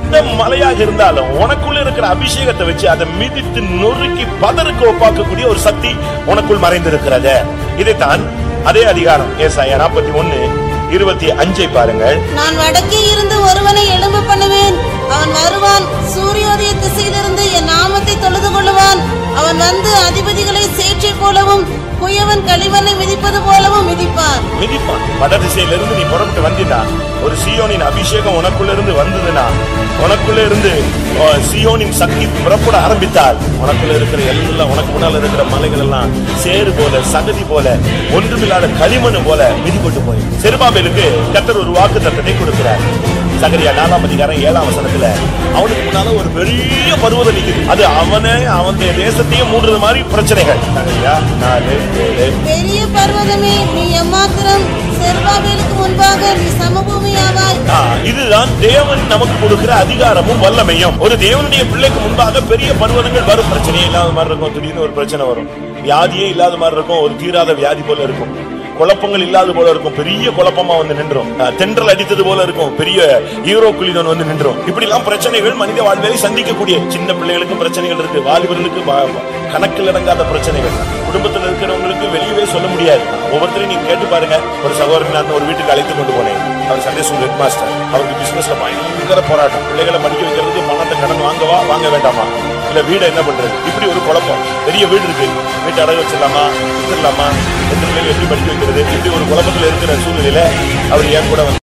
எந்த மலையாக இருந்தாலும் உனக்குள்ள இருக்கிற அபிஷேகத்தை வச்சு அதை மிதித்து நொறுக்கி பதருக்கு ஒப்பாக்கக்கூடிய ஒரு சக்தி உனக்குள் மறைந்திருக்கிறது இதைத்தான் அதே அதிகாரம் ஏசாயா நாற்பத்தி ஒன்னு இருபத்தி அஞ்சை பாருங்கள் நான் வடக்கே இருந்து ஒருவனை எழும்ப பண்ணுவேன் அவன் வருவான் சூரியோதய திசையிலிருந்து என் நாமத்தை தொழுது கொள்ளுவான் அவன் வந்து அதிபதிகளை சேற்றை போலவும் குயவன் கழிவனை மிதிப்பது போலவும் மிதிப்பான் மிதிப்பான் வட திசையிலிருந்து நீ புறப்பட்டு வந்தினா ஒரு சியோனின் அபிஷேகம் உனக்குள்ள இருந்து வந்ததுன்னா உனக்குள்ள இருந்து ஓ, சியோனின் சக்தி புறப்பட ஆரம்பித்தால் உனக்குள்ள இருக்கிற எல்லாம் உனக்கு முன்னால இருக்கிற மலைகள் எல்லாம் சேறு போல சகதி போல ஒன்றுமில்லாத களிமண் போல மிதிப்பட்டு போய் செருபாபேலுக்கு கத்தர் ஒரு வாக்கு தத்தத்தை கொடுக்கிறார் சகரியா நாலாம் அதிகாரம் ஏழாம் வசனத்துல அவனுக்கு முன்னால ஒரு பெரிய பருவதம் நிக்குது அது அவனை அவன் தேசத்தையும் மூடுறது மாதிரி பிரச்சனைகள் சகரியா நாலு ஏழு பெரிய பர்வதமே நீ எம்மாத்திரம் செருபாபேலுக்கு முன்பாக நீ சமபூமியாவாய் ஆ, இதுதான் தேவன் நமக்கு கொடுக்கிற அதிகாரமும் வல்லமையும் ஒரு தேவனுடைய பிள்ளைக்கு முன்பாக பெரிய பர்வதங்கள் வரும் பிரச்சனையே இல்லாத மாதிரி இருக்கும் திடீர்னு ஒரு பிரச்சனை வரும் வியாதியே இல்லாத மாதிரி இருக்கும் ஒரு தீராத வியாதி போல இருக்கும் குழப்பங்கள் இல்லாத போல இருக்கும் பெரிய குழப்பமா வந்து நின்றும் ஆ, தென்றல் அடித்தது போல இருக்கும் பெரிய ஈரோ குளிதன் வந்து நின்றும் இப்படி எல்லாம் பிரச்சனைகள் மனித வாழ்விலை சந்திக்கக்கூடிய சின்ன பிள்ளைகளுக்கும் பிரச்சனைகள் இருக்கு வாலிபர்களுக்கு வா- கணக்கில் அடங்காத பிரச்சனைகள் குடும்பத்தில் இருக்கிறவங்களுக்கு வெளியவே சொல்ல முடியாது ஒவ்வொருத்தரையும் நீங்க கேட்டு பாருங்க ஒரு சகோதரன் நான் ஒரு வீட்டுக்கு அழைத்து கொண்டு போனேன் அவர் சண்டே ஸ்கூல் ஹெட் மாஸ்டர் அவருக்கு பிசினஸ்ல பயங்கர போராட்டம் பிள்ளைகளை படிக்க வைக்கிறதுக்கு பணத்தை கடன் வாங்கவா வாங்க வேண்டாமா இல்ல வீடை என்ன பண்றது இப்படி ஒரு குழப்பம் பெரிய வீடு இருக்கு வீட்டை அடகு வச்சிடலாமா வித்துடலாமா எத்தனை பிள்ளைகள் எப்படி படிக்க வைக்கிறது இப்படி ஒரு குழப்பத்தில் இருக்கிற சூழ்நிலையில அவர் என் கூட வந்து